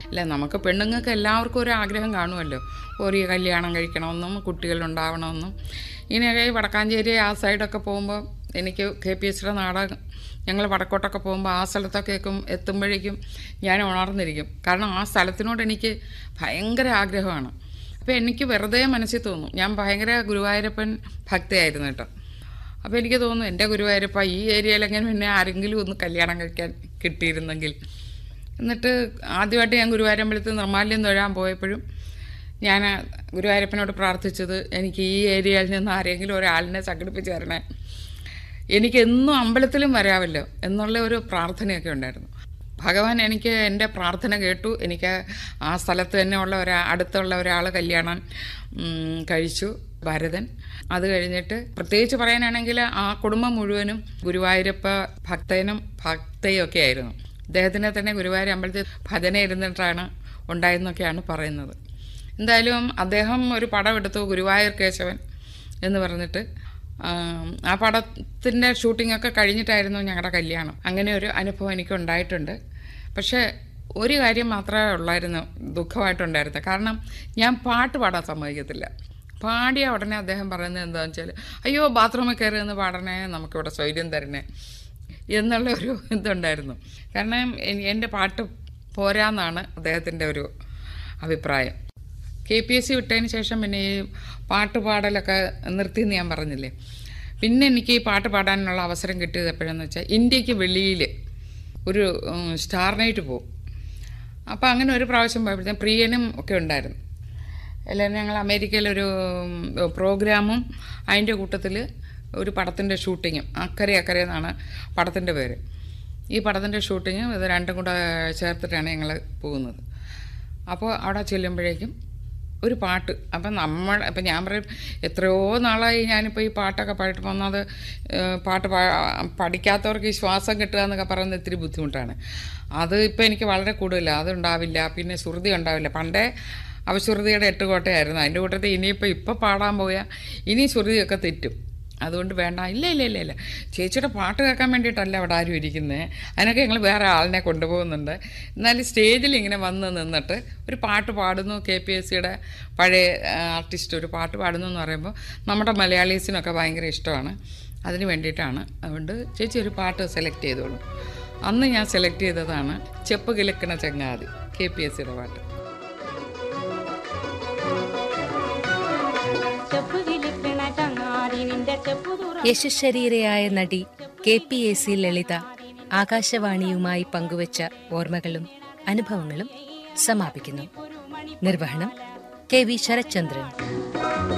അല്ല നമുക്ക് പെണ്ണുങ്ങൾക്ക് എല്ലാവർക്കും ഒരു ആഗ്രഹം കാണുമല്ലോ ഒരു കല്യാണം കഴിക്കണമെന്നും കുട്ടികളുണ്ടാവണമെന്നും ഇങ്ങനെയൊക്കെ ഈ വടക്കാഞ്ചേരി ആ സൈഡൊക്കെ പോകുമ്പോൾ എനിക്ക് കെ പി എസ് സിയുടെ നാടകം ഞങ്ങൾ വടക്കോട്ടൊക്കെ പോകുമ്പോൾ ആ സ്ഥലത്തൊക്കെ എത്തും എത്തുമ്പോഴേക്കും ഞാൻ ഉണർന്നിരിക്കും കാരണം ആ സ്ഥലത്തിനോട് എനിക്ക് ഭയങ്കര ആഗ്രഹമാണ് അപ്പോൾ എനിക്ക് വെറുതെ മനസ്സിൽ തോന്നും ഞാൻ ഭയങ്കര ഗുരുവായൂരപ്പൻ ഭക്തയായിരുന്നു കേട്ടോ അപ്പോൾ എനിക്ക് തോന്നുന്നു എൻ്റെ ഗുരുവായൂരപ്പ ഈ ഏരിയയിലെങ്ങനെ പിന്നെ ആരെങ്കിലും ഒന്ന് കല്യാണം കഴിക്കാൻ കിട്ടിയിരുന്നെങ്കിൽ എന്നിട്ട് ആദ്യമായിട്ട് ഞാൻ ഗുരുവായൂരമ്പലത്തിൽ നിർമ്മാല്യം തൊഴാൻ പോയപ്പോഴും ഞാൻ ഗുരുവായൂരപ്പനോട് പ്രാർത്ഥിച്ചത് എനിക്ക് ഈ ഏരിയയിൽ നിന്ന് ആരെങ്കിലും ഒരാളിനെ സംഘടിപ്പിച്ച് തരണേ എനിക്ക് എന്നും അമ്പലത്തിലും വരാമല്ലോ എന്നുള്ള ഒരു പ്രാർത്ഥനയൊക്കെ ഉണ്ടായിരുന്നു ഭഗവാൻ എനിക്ക് എൻ്റെ പ്രാർത്ഥന കേട്ടു എനിക്ക് ആ സ്ഥലത്ത് തന്നെ ഉള്ള ഒരാ അടുത്തുള്ള ഒരാൾ കല്യാണം ഉം, കഴിച്ചു ഭരതൻ അത് കഴിഞ്ഞിട്ട് പ്രത്യേകിച്ച് പറയാനാണെങ്കിൽ ആ കുടുംബം മുഴുവനും ഗുരുവായൂരപ്പ ഭക്തനും ഭക്തയും ഒക്കെ ആയിരുന്നു അദ്ദേഹത്തിനെ തന്നെ ഗുരുവായൂർ അമ്പലത്തിൽ ഭജന ഇരുന്നിട്ടാണ് ഉണ്ടായെന്നൊക്കെയാണ് പറയുന്നത് എന്തായാലും അദ്ദേഹം ഒരു പടം എടുത്തു ഗുരുവായൂർ കേശവൻ എന്ന് പറഞ്ഞിട്ട് ആം, ആ പടത്തിൻ്റെ ഷൂട്ടിംഗ് ഒക്കെ കഴിഞ്ഞിട്ടായിരുന്നു ഞങ്ങളുടെ കല്യാണം അങ്ങനെ ഒരു അനുഭവം എനിക്ക് ഉണ്ടായിട്ടുണ്ട് പക്ഷേ ഒരു കാര്യം മാത്രമേ ഉള്ളായിരുന്നു ദുഃഖമായിട്ടുണ്ടായിരുന്നു കാരണം ഞാൻ പാട്ട് പാടാൻ സമ്മതിക്കത്തില്ല പാടിയ ഉടനെ അദ്ദേഹം പറയുന്നത് എന്താണെന്ന് വെച്ചാൽ അയ്യോ ബാത്റൂമിൽ കയറി നിന്ന് പാടണേ നമുക്കിവിടെ സൗകര്യം തരണേ എന്നുള്ള ഒരു ഇതുണ്ടായിരുന്നു കാരണം എൻ- എൻ്റെ പാട്ട് പോരാന്നാണ് അദ്ദേഹത്തിൻ്റെ ഒരു അഭിപ്രായം കെ പി എസ് സി വിട്ടതിന് ശേഷം പിന്നെ ഈ പാട്ട് പാടലൊക്കെ നിർത്തിയെന്ന് ഞാൻ പറഞ്ഞില്ലേ പിന്നെ എനിക്ക് ഈ പാട്ട് പാടാനുള്ള അവസരം കിട്ടിയത് എപ്പോഴാന്ന് വെച്ചാൽ ഇന്ത്യക്ക് വെളിയിൽ ഒരു ഉം, സ്റ്റാർ നൈറ്റ് പോകും അപ്പോൾ അങ്ങനെ ഒരു പ്രാവശ്യം പോയപ്പോഴത്തേക്കും പ്രിയനും ഒക്കെ ഉണ്ടായിരുന്നു എല്ലാവരും ഞങ്ങൾ അമേരിക്കയിലൊരു ഉം, പ്രോഗ്രാമും അതിൻ്റെ കൂട്ടത്തിൽ ഒരു പടത്തിൻ്റെ ഷൂട്ടിങ്ങും അക്കരെ അക്കരെ എന്നാണ് പടത്തിൻ്റെ പേര് ഈ പടത്തിൻ്റെ ഷൂട്ടിങ്ങും ഇത് രണ്ടും കൂടെ ചേർത്തിട്ടാണ് ഞങ്ങൾ പോകുന്നത് അപ്പോൾ അവിടെ ചെല്ലുമ്പോഴേക്കും ഒരു പാട്ട് അപ്പം നമ്മൾ അപ്പം ഞാൻ പറയും എത്രയോ നാളായി ഞാനിപ്പോൾ ഈ പാട്ടൊക്കെ പാടിയിട്ട് വന്നത് ഏഹ്, പാട്ട് പാ പഠിക്കാത്തവർക്ക് ഈ ശ്വാസം കിട്ടുക എന്നൊക്കെ പറയുന്നത് ഇത്തിരി ബുദ്ധിമുട്ടാണ് അത് ഇപ്പോൾ എനിക്ക് വളരെ കൂടുതലാണ് അതുണ്ടാവില്ല പിന്നെ ശ്രുതി ഉണ്ടാവില്ല പണ്ടേ അവശ്രുതിയുടെ എട്ട് കോട്ടയായിരുന്നു അതിൻ്റെ കൂട്ടത്തിൽ ഇനിയിപ്പോൾ ഇപ്പോൾ പാടാൻ പോയാൽ ഇനി ശ്രുതിയൊക്കെ തെറ്റും അതുകൊണ്ട് വേണ്ട ഇല്ല ഇല്ല ഇല്ല ഇല്ല ചേച്ചിയുടെ പാട്ട് കേൾക്കാൻ വേണ്ടിയിട്ടല്ല അവിടെ ആരും ഇരിക്കുന്നത് അതിനൊക്കെ ഞങ്ങൾ വേറെ ആളിനെ കൊണ്ടുപോകുന്നുണ്ട് എന്നാലും സ്റ്റേജിൽ ഇങ്ങനെ വന്ന് നിന്നിട്ട് ഒരു പാട്ട് പാടുന്നു കെ പി എസ് സിയുടെ പഴയ ആർട്ടിസ്റ്റ് ഒരു പാട്ട് പാടുന്നു എന്ന് പറയുമ്പോൾ നമ്മുടെ മലയാളീസിനൊക്കെ ഭയങ്കര ഇഷ്ടമാണ് അതിന് വേണ്ടിയിട്ടാണ് അതുകൊണ്ട് ചേച്ചി ഒരു പാട്ട് സെലക്ട് ചെയ്തോളൂ അന്ന് ഞാൻ സെലക്ട് ചെയ്തതാണ് ചെപ്പ് കിലുക്കണ ചങ്ങാതി കെ പി എസ് സിയുടെ പാട്ട് ചെപ്പ് കിളിക്കണ ചങ്ങാതി നിന്റെ ചെപ്പു തുറ യശശരീരയായ നടി K P A C Lalitha ആകാശവാണിയുമായി പങ്കുവച്ച ഓർമ്മകളും അനുഭവങ്ങളും സമാപിക്കുന്നു നിർവഹണം കെ വി ശരത്ചന്ദ്രൻ